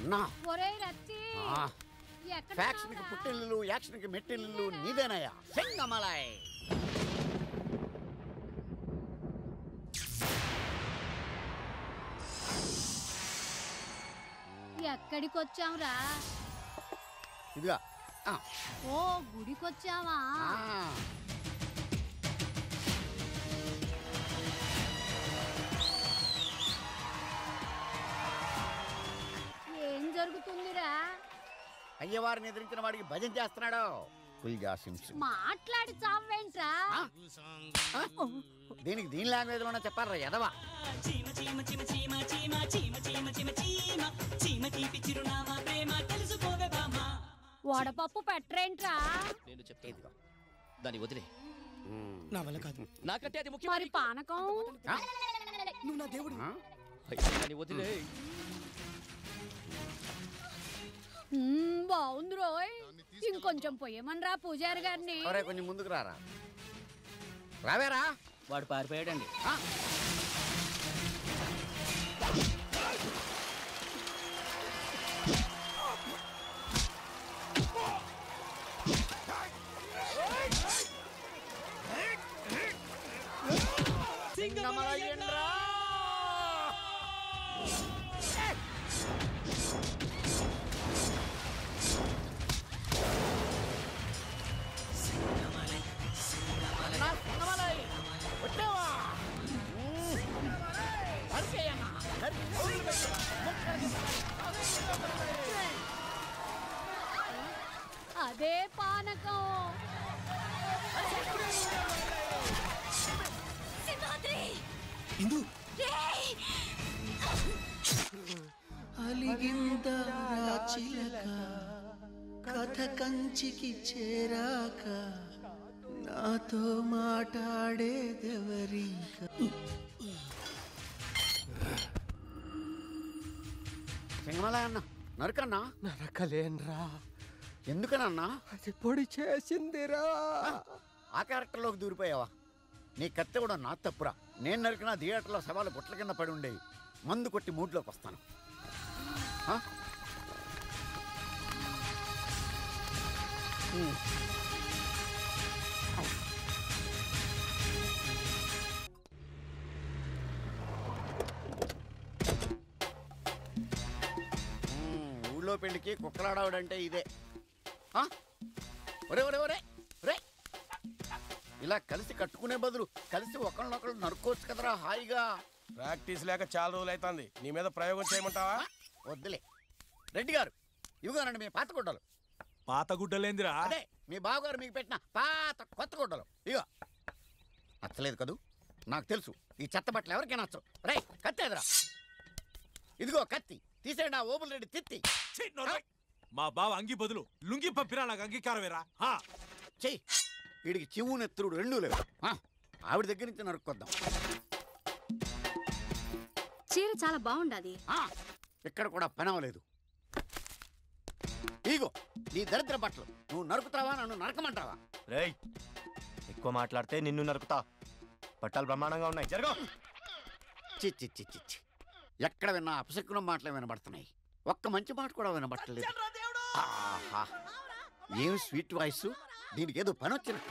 అన్నా ఒరేయ్ రత్తి ఆ, ఎక్కడ ఫ్యాక్షన్ కి పుట్టిల్లు యాక్షన్ కి మెట్టిల్లు నీదేనయ్యా సింగమలాయ్ ఎక్కడికి వచ్చాంరా ఇదిగా ఆ, ఓ గుడికొచ్చావా ఆ. ఏం జరుగుతుందిరా అయ్యవారిని ఎదిరించిన వాడికి భజన చేస్తున్నాడు కుల్జా సింసి మాట్లాడి చావేంట్రా ఆ? ఆ? దీనికి దీని లాంగ్వేజ్ లోనే చెప్పారా ఎదవా చీమ చీమ చీమ చీమ చీమ చీమ చీమ చీమ చీమ చీమ తీపి చిరునామా ప్రేమ తెలుసుకోవే బామా వడపప్పు పెట్టరేంట్రా నేను చెప్తాను దాన్ని వదిలే నా వల్ల కాదు నాకంటే అది ముఖ్యం మరి పానకం ఆ? నువ్వు నా దేవుడు ఆ? అయ్యో, దాన్ని వదిలే మ్మ్, బాగుంది రోయ్ ఇంకొంచెం పొయ్యమనరా పూజారి గారిని ఒరే కొంచెం ముందుకు రారా రావేరా వాడు పారిపోయాడండి ఆ? సింగమలయ్యండ్రా! అన్నా, సింగమలయ్! వచ్చావా? నరికేయన్నా, నరికి- అదే పానకం ఇందు అలిగింద చిలక కథ కంచికి చేరాక నాతో మాట్లాడేదెవరింక సింగమలయ్ అన్న నరకన్నా నరకలేన్రా ఎందుకనన్నా అది పొడి చేసిందిరా ఆ క్యారెక్టర్లోకి దూరిపోయావా నీ కత్తి కూడా నా తప్పురా నేను నరికిన థియేటర్లో సవాలు గుట్ల కింద పడి ఉండేవి మందు కొట్టి మూడ్లోకి వస్తాను ఆ? ఉమ్. ఉమ్, ఊళ్ళో పెళ్లికి కుక్కలాడవడంటే ఇదే ఆ? ఒరే ఒరే ఒరే ఒరే ఇలా కలిసి కట్టుకునే బదులు కలిసి ఒకళ్ళనొకళ్ళు నరుక్కోవచ్చు కదరా హాయిగా ప్రాక్టీస్ లేక చాలా రోజులు అవుతుంది నీ మీద ప్రయోగం చేయమంటావా వద్దులే రెడ్డి గారు ఇవిగానండి మీ పాత గుడ్డలు పాత గుడ్డలేందిరా అదే మీ బావగారు మీకు పెట్టిన పాత కొత్త గుడ్డలు ఇగో నచ్చలేదు కదూ నాకు తెలుసు ఈ చెత్త బట్టలు ఎవరికి నచ్చవు రే కత్తి ఎదురా ఇదిగో కత్తి తీసేయండి ఆ ఓబుల్ రెడ్డి తిత్తి ఛీ, నోర్మై. మా బావ అంగి బదులు లుంగి పంపిరా నాకు అంగీకారమేరా హా. చెయ్యి వీడికి చివు నెత్తురుడు రెండూ లేవు ఆ, ఆవిడ దగ్గర నుంచి నరుక్కొద్దాం చీర చాలా బాగుండాది ఆ, ఇక్కడ కూడా పనవలేదు ఇగో నీ దరిద్ర బట్టలు నువ్వు నరుకుతావా నన్ను నరకమంటావా రేయ్ ఎక్కువ మాట్లాడితే నిన్ను నరుకుతా పట్టాలు బ్రహ్మాండంగా ఉన్నాయి జరగ చి చి చి చి చి. ఎక్కడ విన్నా అపశకునం మాటలే వినబడుతున్నాయి ఒక్క మంచి మాట కూడా వినబట్టలేదు ఆహా ఏం స్వీట్ వాయిస్ దీనికి ఏదో పని వచ్చినట్టు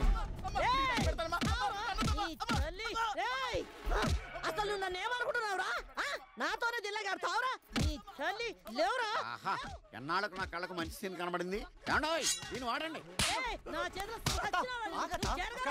అసలు నన్ను ఏమనుకుంటున్నావురా ఆ? నాతోనే దిల్లగాడతావురా నీ తల్లి లేవురా ఆహా ఎన్నాళ్ళకు నా కళ్ళకు మంచి సీన్ కనబడింది ఏమండోయ్ దీన్ని వాడండి ఏయ్, నా చేతిలో సచ్చినావా? నువ్వు జరగరా?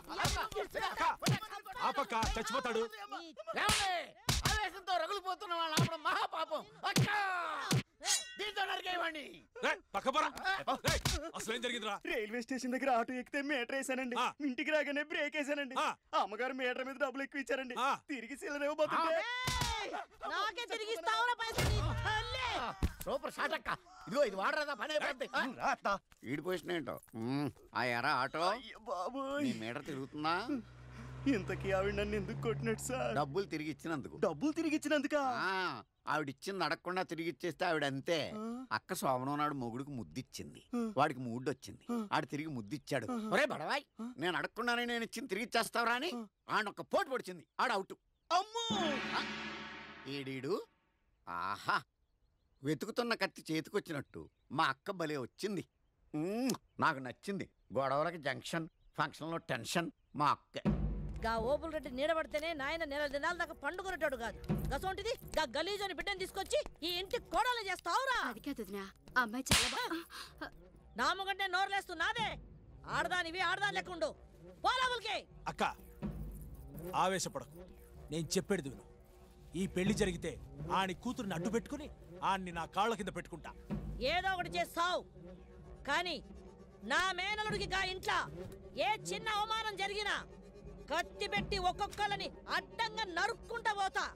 ఆ పక్క చచ్చిపోతాడు ఏమండి ఆవేశంతో రగులిపోతున్న వాళ్ళ ఆపడం మహాపాపం అక్కా! దీంతో నరికేయమండి రేయ్, పక్క పోరా రేయ్, అసలు ఏం జరిగిందిరా రైల్వే స్టేషన్ దగ్గర ఆటో ఎక్కితే మీటర్ వేసానండి ఆ. ఇంటికి రాగానే బ్రేక్ వేసానండి ఆ. అమ్మగారు మీటర్ మీద డబ్బులు ఎక్కువ ఇచ్చారండి ఆ. తిరిగి సిల్లర్ ఇవ్వబోతుంటే ఏయ్, నాకే తిరిగి ఇస్తావురా పైసలు నీ తల్లి సూపర్ షాట్ అక్క ఇదిగో ఇది వాడరాదా పని అయిపోద్ది ఈడి పొజిషన్ ఏంటో మ్మ్. ఆ ఎరా ఆటో అయ్య బాబోయ్ నీ మీటర్ తిరుగుతుందా ఇంతకీ ఆవిడ నన్ను ఎందుకు కొట్టినట్టు సార్ డబ్బులు తిరిగి ఇచ్చినందుకు డబ్బులు తిరిగి ఇచ్చినందుక ఆ, ఆవిడ ఇచ్చింది అడగకుండా తిరిగి ఇచ్చేస్తే ఆవిడ అంతే అక్క సోమనం నాడు మొగుడికి ముద్దిచ్చింది వాడికి మూడ్ వచ్చింది ఆడు తిరిగి ముద్దిచ్చాడు ఒరే బడవాయ్ నేను అడగకుండానే నేను ఇచ్చింది తిరిగి ఇచ్చేస్తావరా అని ఆడొక్క పోటు పొడిచింది ఆడు అవుట్ అమ్మో ఈడీడు ఆహా వెతుకుతున్న కత్తి చేతికొచ్చినట్టు మా అక్క భలే వచ్చింది మ్మ్, నాకు నచ్చింది గొడవలకి జంక్షన్ ఫంక్షన్లో టెన్షన్ మా అక్క గా ఓపుల రెడ్డి నీడబడితేనే నాయన నెల దినాల దాకా పండుకునేటోడు కాదు గసోంటిది గా గలీజోని బిడ్డని తీసుకొచ్చి ఈ ఇంటి కోడలు చేస్తావురా అది కాదు వదినా ఆ అమ్మాయి చాలా బా నాముగంటే నోరులేస్తూ నాదే ఆడదానివి ఆడదాని లెక్క ఉండు పోలావులకి అక్క ఆవేశపడకు నేను చెప్పేది విను ఈ పెళ్లి జరిగితే ఆని కూతురుని అడ్డు పెట్టుకుని ఆన్ని నా కాళ్ళ కింద పెట్టుకుంటా ఏదో ఒకటి చేస్తావు కానీ నా మేనలుడికి గా ఇంట్లో ఏ చిన్న అవమానం జరిగినా కత్తి పెట్టి ఒక్కొక్కళ్ళని అడ్డంగా నరుక్కుంటా పోతా